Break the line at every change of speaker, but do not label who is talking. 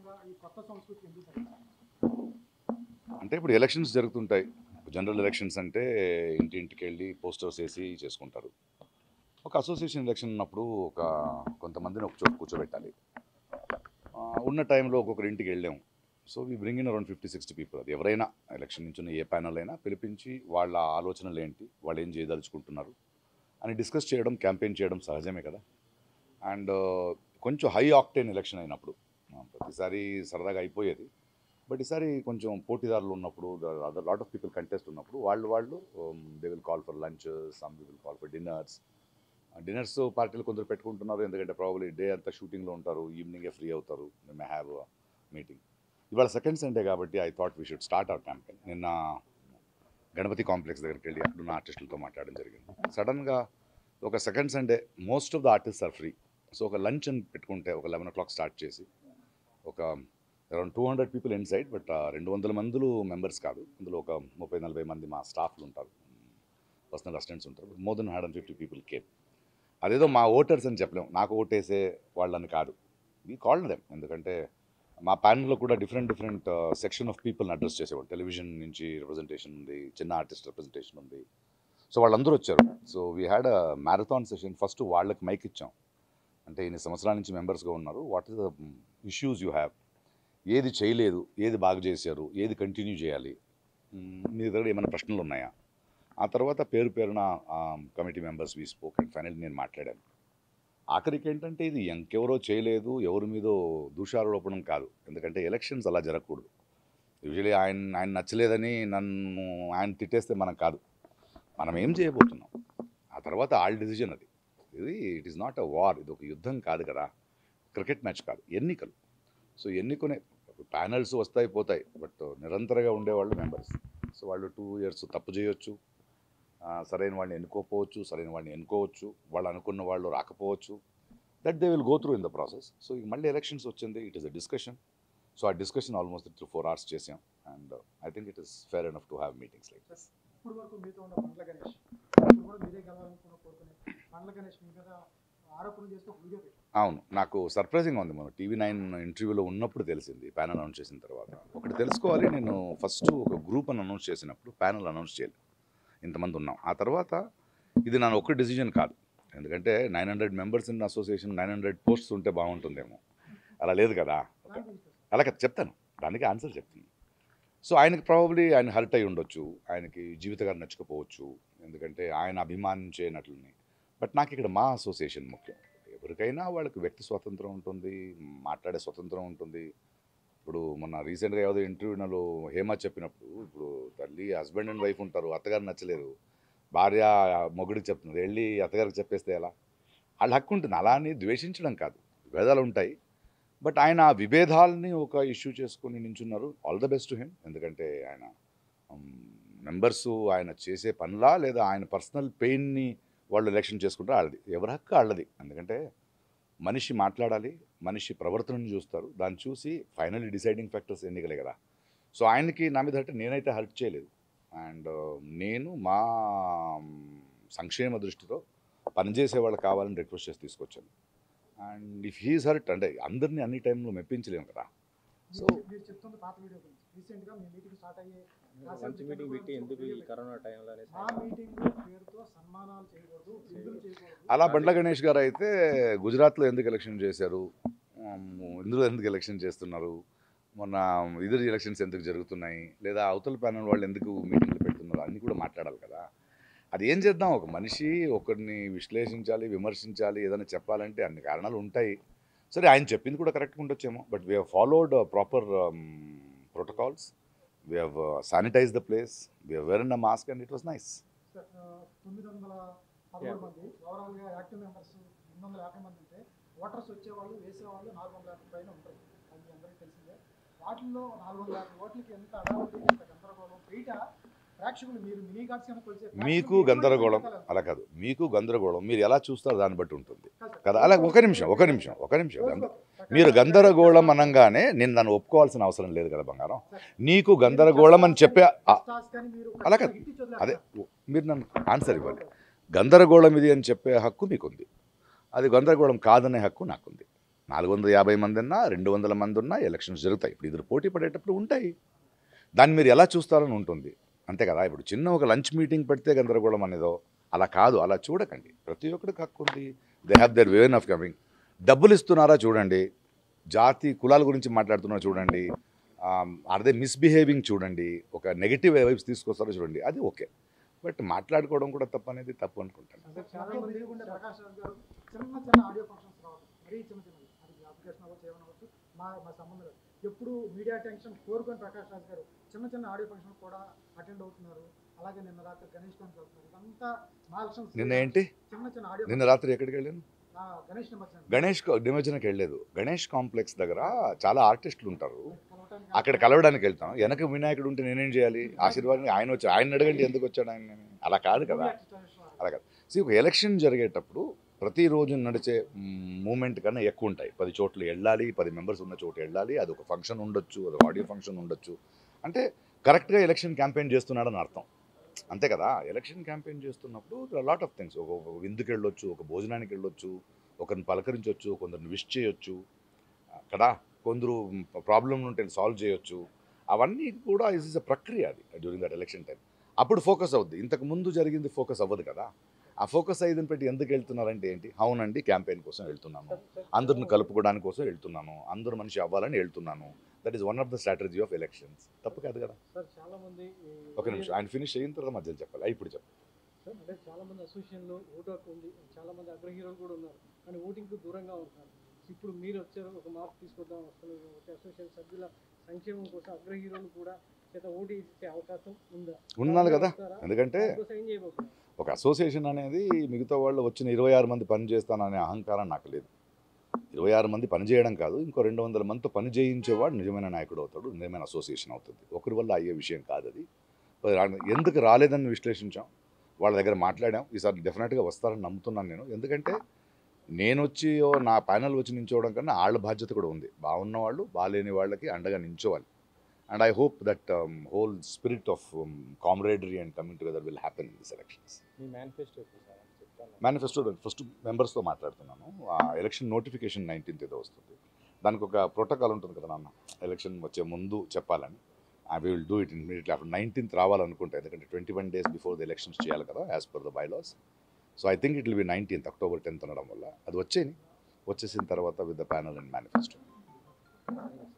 పరంగా ఈ కొత్త సంస్కృతి ఎందుకు సార్
అంటే ఇప్పుడు ఎలక్షన్స్ జరుగుతుంటాయి జనరల్ ఎలక్షన్స్ అంటే ఇంటింటికి వెళ్ళి పోస్టర్స్ వేసి చేసుకుంటారు ఒక అసోసియేషన్ ఎలక్షన్ ఉన్నప్పుడు ఒక కొంతమందిని ఒక చోటు కూర్చోబెట్టాలి ఆ, ఉన్న టైంలో ఒక్కొక్కరి ఇంటికి వెళ్ళాము so we bring in around fifty sixty people అది ఎవరైనా ఎలక్షన్ నుంచి ఉన్న ఏ ప్యానల్ అయినా పిలిపించి వాళ్ళ ఆలోచనలు ఏంటి వాళ్ళు ఏం చేయదలుచుకుంటున్నారు అని డిస్కస్ చేయడం క్యాంపెయిన్ చేయడం సహజమే కదా అండ్ కొంచెం హై ఆక్టేన్ ఎలక్షన్ అయినప్పుడు ఆ, ప్రతిసారి సరదాగా అయిపోయేది బట్ ఈసారి కొంచెం పోటీదారులు ఉన్నప్పుడు other lot of people contest ఉన్నప్పుడు వాళ్ళు వాళ్ళు they will call for lunch some will call for dinners dinners పార్టీలు కొందరు పెట్టుకుంటున్నారు ఎందుకంటే ప్రాబ్లీ డే అంతా షూటింగ్లో ఉంటారు ఈవినింగే ఫ్రీ అవుతారు మే హ్యావ్ మీటింగ్ ఇవాళ సెకండ్ సండే కాబట్టి I thought we should start our campaign నిన్న గణపతి కాంప్లెక్స్ దగ్గరికి వెళ్ళి అక్కడున్న ఆర్టిస్టులతో మాట్లాడడం జరిగింది సడన్గా ఒక second Sunday most of the artist are free so ఒక లంచ్ అని పెట్టుకుంటే ఒక లెవెన్ ఓ క్లాక్ స్టార్ట్ చేసి ఒక around two hundred people inside but రెండు వందల మందులు మెంబర్స్ కాదు అందులో ఒక ముప్పై నలభై మంది మా స్టాఫ్లు ఉంటారు పర్సనల్ అసిస్టెంట్స్ ఉంటారు more than hundred and fifty people came అదేదో మా ఓటర్స్ అని చెప్పలేము నాకు ఓటేసే వాళ్ళని కాదు వీ కాల్డ్ దెమ్ ఎందుకంటే మా ప్యానల్లో కూడా డిఫరెంట్ డిఫరెంట్ సెక్షన్ ఆఫ్ పీపుల్ని అడ్రస్ చేసేవాళ్ళు టెలివిజన్ నుంచి రిప్రజెంటేషన్ ఉంది చిన్న ఆర్టిస్ట్ రిప్రజెంటేషన్ ఉంది సో వాళ్ళందరూ వచ్చారు so we had a marathon session first వాళ్ళకి మైక్ ఇచ్చాం అంటే ఇన్ని సంవత్సరాల నుంచి మెంబర్స్గా ఉన్నారు what is the issues you have ఏది చేయలేదు ఏది బాగా చేశారు ఏది కంటిన్యూ చేయాలి మ్మ్, మీ దగ్గర ఏమైనా ప్రశ్నలు ఉన్నాయా ఆ తర్వాత పేరు పేరున committee members we spoke and final నేను మాట్లాడాను ఆఖరికి ఏంటంటే ఇది ఇంకెవరో చేయలేదు ఎవరి మీదో దూషారోపణం కాదు ఎందుకంటే ఎలక్షన్స్ అలా జరగకూడదు యూజువలీ ఆయన ఆయన నచ్చలేదని నన్ను ఆయన తిట్టేస్తే మనం కాదు మనం ఏం చేయబోతున్నాం ఆ తర్వాత ఆల్ డిసిజన్ అది ఇది it is not a war ఇది ఒక యుద్ధం కాదు కదా క్రికెట్ మ్యాచ్ కాదు ఎన్నికలు సో ఎన్నుకునే ప్యానల్స్ వస్తాయి పోతాయి బట్ నిరంతరంగా ఉండేవాళ్ళు మెంబర్స్ సో వాళ్ళు టూ ఇయర్స్ తప్పు చేయొచ్చు ఆ, సరైన వాళ్ళని ఎన్నుకోకపోవచ్చు సరైన వాళ్ళని ఎన్నుకోవచ్చు వాళ్ళు అనుకున్న వాళ్ళు రాకపోవచ్చు that they will go through in the process so ఇక మళ్ళీ ఎలక్షన్స్ వచ్చింది it is a discussion so ఆ discussion almost three four hours చేసాం and I think it is fair enough to have meetings like this
ఇప్పుడు వరకు మీతో ఉన్న పండ్ల గణేష్ ఇప్పుడు కూడా మీరే గెలవాలనుకున్న కోరుకునే పండ్ల గణేష్ మీ మీద ఆరోపణలు చేస్తూ ఒక వీడియో పెట్టారు
అవును నాకు సర్ప్రైజింగ్ ఉంది మనం టీవీ నైన్ ఇంటర్వ్యూలో ఉన్నప్పుడు తెలిసింది ప్యానల్ అనౌన్స్ చేసిన తర్వాత ఒకటి తెలుసుకోవాలి నేను ఫస్ట్ ఒక గ్రూప్ అని అనౌన్స్ చేసినప్పుడు ప్యానల్ అనౌన్స్ చేయలేదు ఇంతమంది ఉన్నాం ఆ తర్వాత ఇది నా ఒక్క డిసిజన్ కాదు ఎందుకంటే nine hundred members in association nine hundred posts ఉంటే బాగుంటుందేమో అలా లేదు కదా
దాని గురించి సార్.
అలా కదా చెప్తాను దానికి ఆన్సర్ చెప్తాను సో ఆయనకి ప్రాబబ్లీ ఆయన హర్ట్ అయి ఉండొచ్చు ఆయనకి జీవితగారు నచ్చకపోవచ్చు ఎందుకంటే ఆయన అభిమానించే నటుల్ని బట్ నాకు ఇక్కడ మా అసోసియేషన్ ముఖ్యం ఎవరికైనా వాళ్ళకి వ్యక్తి స్వాతంత్రం ఉంటుంది మాట్లాడే స్వతంత్రం ఉంటుంది ఇప్పుడు మొన్న రీసెంట్గా ఏదో ఇంటర్వ్యూలో హేమ చెప్పినప్పుడు ఇప్పుడు తల్లి హస్బెండ్ అండ్ వైఫ్ ఉంటారు అత్తగారు నచ్చలేదు భార్య మొగుడికి చెప్తుంది వెళ్ళి అత్తగారికి చెప్పేస్తే ఎలా వాళ్ళ హక్కు ఉంటుంది అలా అని ద్వేషించడం కాదు విభేదాలు ఉంటాయి బట్ ఆయన ఆ విభేదాలని ఒక ఇష్యూ చేసుకొని నించున్నారు all the best to him ఎందుకంటే ఆయన మెంబర్స్ ఆయన చేసే పనులా లేదా ఆయన పర్సనల్ పెయిన్ని వాళ్ళు ఎలక్షన్ చేసుకుంటారు వాళ్ళది ఎవరి హక్కు వాళ్ళది ఎందుకంటే మనిషి మాట్లాడాలి మనిషి ప్రవర్తనను చూస్తారు దాన్ని చూసి ఫైనల్లీ డిసైడింగ్ ఫ్యాక్టర్స్ ఎన్నికలే కదా సో ఆయనకి నా మీద హర్ట్ నేనైతే హర్ట్ చేయలేదు అండ్ నేను మా సంక్షేమ దృష్టితో పనిచేసే వాళ్ళు కావాలని రిక్వెస్ట్ చేసి తీసుకొచ్చాను అండ్ ఇఫ్ హీస్ హర్ట్ అంటే అందరినీ అన్ని టైంలో మెప్పించలేము కదా సో
మీరు- మీరు చెప్తుంది పాత వీడియో గురించి రీసెంట్ గా మీ మీటింగ్ స్టార్ట్ అయ్యే
మంచి మీటింగ్ పెట్టి ఎందుకు ఈ కరోనా టైంలో అనేసి
మా మీటింగ్ పేరుతో సన్మానాలు చేయకూడదు విందులు చేయకూడదు
అలా బండ్ల గణేష్ గారు అయితే గుజరాత్లో ఎందుకు ఎలక్షన్ చేశారు ఉమ్, ఇందులో ఎందుకు ఎలక్షన్ చేస్తున్నారు మొన్న ఇద్దరు ఎలక్షన్స్ ఎందుకు జరుగుతున్నాయి లేదా అవతల ప్యానల్ వాళ్ళు ఎందుకు మీటింగ్లు పెడుతున్నారు అన్నీ కూడా మాట్లాడాలి కదా అది ఏం చేద్దాం ఒక మనిషి ఒకరిని విశ్లేషించాలి విమర్శించాలి ఏదైనా చెప్పాలంటే అన్ని కారణాలు ఉంటాయి సరే ఆయన చెప్పింది కూడా కరెక్ట్గా ఉండొచ్చేమో but we have followed proper protocols we have sanitize the place we have wear a mask and it was nice
sir, ఆ, తొమ్మిది వందల పదమూడు మంది ఓవరాల్ గా యాక్టివ్ మెంబర్స్ ఎనిమిది వందల యాభై మంది ఉంటే ఓటర్స్ వచ్చేవాళ్ళు వేసేవాళ్ళు నాలుగు వందల యాభై పైన ఉంటారు అది మీ అందరికీ తెలిసిందే వాటిల్లో నాలుగు వందల యాభై ఓట్లకి ఎంత అడావుడి ఎంత గందరగోళం బయట ప్రేక్షకులు మీరు మినీ గాడ్స్ అని కొలిచే ప్రేక్షకులు
మీకు
ఎటువంటి
గందరగోళం
సంకేతాలు
అలా కాదు మీకు గందరగోళం మీరు ఎలా చూస్తారో దాన్ని బట్టి ఉంటుంది
కాదు సార్.
కదా అలా ఒక నిమిషం ఒక నిమిషం ఒక నిమిషం
రోజు
గంద-
ఒక-
మీరు గందరగోళం అనగానే నేను దాన్ని ఒప్పుకోవాల్సిన అవసరం లేదు కదా బంగారం నీకు గందరగోళం అని చెప్పే ఆ-
టాస్క్ అని మీరు
అలా కాదు.
హిట్ ఇచ్చి వదిలేస్తారు.
అదే మీరు నన్ను ఆన్సర్ ఇవ్వాలి గందరగోళం ఇది అని చెప్పే హక్కు మీకుంది అది గందరగోళం కాదనే హక్కు నాకుంది నాలుగు వందల యాభై మంది ఉన్నా రెండు వందల మంది ఉన్నా ఎలక్షన్స్ జరుగుతాయి ఇప్పుడు ఇద్దరు పోటీ పడేటప్పుడు ఉంటాయి దాన్ని మీరు ఎలా చూస్తారని ఉంటుంది అంతే కదా ఇప్పుడు చిన్న ఒక లంచ్ మీటింగ్ పెడితే గందరగోళం అనేదో అలా కాదు అలా చూడకండి ప్రతి ఒక్కడికి హక్కు ఉంది they have their way of coming డబ్బులు ఇస్తున్నారా చూడండి జాతి కులాల గురించి మాట్లాడుతున్నారా చూడండి ఆర్ దే మిస్బిహేవింగ్ చూడండి ఒక నెగిటివ్ వైబ్స్ తీసుకొస్తారో చూడండి అది ఓకే బట్ మాట్లాడుకోవడం కూడా తప్పు అనేది తప్పు అనుకుంటాను
అంటే చాలా మంది ఉండే ప్రకాష్ రాజ్ గారు చిన్న చిన్న ఆడియో ఫంక్షన్స్ రావడం మరీ చిన్న చిన్నది అది అప్లికేషన్ అవ్వచ్చు ఏమైనా అవ్వచ్చు మా మా సంబంధం లేదు ఎప్పుడు మీడియా అటెన్షన్ కోరుకొని ప్రకాష్ రాజ్ గారు చిన్న చిన్న ఆడియో ఫంక్షన్ కూడా అటెండ్ అవుతున్నారు అలాగే నిన్న రాత్రి గణేష్ కాన్కి వెళ్తున్నారు ఇదంతా మా ఎలక్షన్స్
నిన్న ఏంటి
చిన్న చిన్న ఆడియో
నిన్న రాత్రి ఎక్కడికి వెళ్ళాను
గణేష్ నిమజ్జనం
గణేష్ నిమజ్జనకి వెళ్ళలేదు గణేష్ కాంప్లెక్స్ దగ్గర చాలా ఆర్టిస్టులు ఉంటారు
కలవటానికి
అక్కడ కలవడానికి వెళ్తాం వెనక వినాయకుడు ఉంటే నేనేం చేయాలి ఆశీర్వాదం ఆయన వచ్చి ఆయన అడగండి ఎందుకు వచ్చాడు ఆయన అలా కాదు కదా అలా కాదు See, ఒక ఎలక్షన్ జరిగేటప్పుడు ప్రతిరోజు నడిచే మూమెంట్ కన్నా ఎక్కువ ఉంటాయి పది చోట్ల వెళ్ళాలి పది మెంబర్స్ ఉన్న చోట వెళ్ళాలి అది ఒక ఫంక్షన్ ఉండొచ్చు అది ఆడియో ఫంక్షన్ ఉండొచ్చు అంటే కరెక్ట్గా ఎలక్షన్ క్యాంపెయిన్ చేస్తున్నాడని అర్థం అంతే కదా ఎలక్షన్ క్యాంపెయిన్ చేస్తున్నప్పుడు లాట్ ఆఫ్ థింగ్స్ ఒక ఒక విందుకి వెళ్ళొచ్చు ఒక భోజనానికి వెళ్ళొచ్చు ఒకరిని పలకరించవచ్చు కొందరిని విష్ చేయొచ్చు కదా కొందరు ప్రాబ్లం ఉంటే సాల్వ్ చేయొచ్చు అవన్నీ కూడా ఇస్ ఇస్ అ ప్రక్రియ అది డ్యూరింగ్ దట్ ఎలక్షన్ టైం అప్పుడు ఫోకస్ అవుద్ది ఇంతకు ముందు జరిగింది ఫోకస్ అవ్వదు కదా ఆ ఫోకస్ అయ్యేదని పెట్టి ఎందుకు వెళ్తున్నారంటే ఏంటి అవునండి క్యాంపెయిన్ కోసం వెళ్తున్నాను అందరిని కలుపుకోవడానికి కోసం వెళ్తున్నాను అందరూ మనిషి అవ్వాలని వెళ్తున్నాను that is one of the strategy of elections తప్పు కాదు కదా
సార్ చాలా మంది ఈ
ఒక నిమిషం ఆయన ఫినిష్ అయిన తర్వాత మధ్యలో చెప్పాలి ఆ, ఇప్పుడు చెప్పాలి
సార్ అంటే చాలా మంది అసోసియేషన్ లో ఓటు హక్కు ఉంది చాలా మంది అగ్ర హీరోలు కూడా ఉన్నారు కానీ ఓటింగ్ కు దూరంగా ఉంటున్నారు ఇప్పుడు మీరు వచ్చారు ఒక మార్పు తీసుకొద్దాం వస్తున్నారు కాబట్టి అసోసియేషన్ సభ్యుల సంక్షేమం కోసం అగ్ర హీరోలు కూడా చేత ఓటు ఇచ్చే అవకాశం ఉందా
ఉండాలి కదా
వస్తారా?
ఎందుకంటే
దానికోసం ఏం చేయబోతున్నారు
ఒక అసోసియేషన్ అనేది మిగతా వాళ్ళు వచ్చిన ఇరవై ఆరు మంది పని చేస్తాననే అహంకారం నాకు లేదు ఇరవై ఆరు మంది పని చేయడం కాదు ఇంకో రెండు వందల మందితో పని చేయించేవాడు నిజమైన నాయకుడు అవుతాడు నిజమైన అసోసియేషన్ అవుతుంది ఒకరి వల్ల అయ్యే విషయం కాదు అది ఎందుకు రాలేదని విశ్లేషించాం వాళ్ళ దగ్గర మాట్లాడాం ఈసారి డెఫినెట్గా వస్తారని నమ్ముతున్నాను నేను ఎందుకంటే నేను వచ్చి ఓ నా ప్యానల్ వచ్చి నించోవడం కన్నా వాళ్ళ బాధ్యత కూడా ఉంది బాగున్న వాళ్ళు బాగాలేని వాళ్ళకి అండగా నించోవాలి and I hope that whole spirit of camaraderie and coming together will happen in this elections
మీ మేనిఫెస్టో సార్ చెప్తాను
మేనిఫెస్టో ఫస్ట్ మెంబర్స్తో మాట్లాడుతున్నాను ఆ ఎలక్షన్ నోటిఫికేషన్ నైన్టీన్త్ ఏదో వస్తుంది దానికి ఒక ప్రోటోకాల్ ఉంటుంది కదా నాన్న ఎలక్షన్ వచ్చే ముందు చెప్పాలని I will do it immediately after nineteenth రావాలనుకుంటా ఎందుకంటే twenty one days before the elections చేయాలి కదా as per the bylaws so I think it will be nineteenth October tenth అనడం వల్ల అది వచ్చేని వచ్చేసిన తర్వాత with the panel and manifesto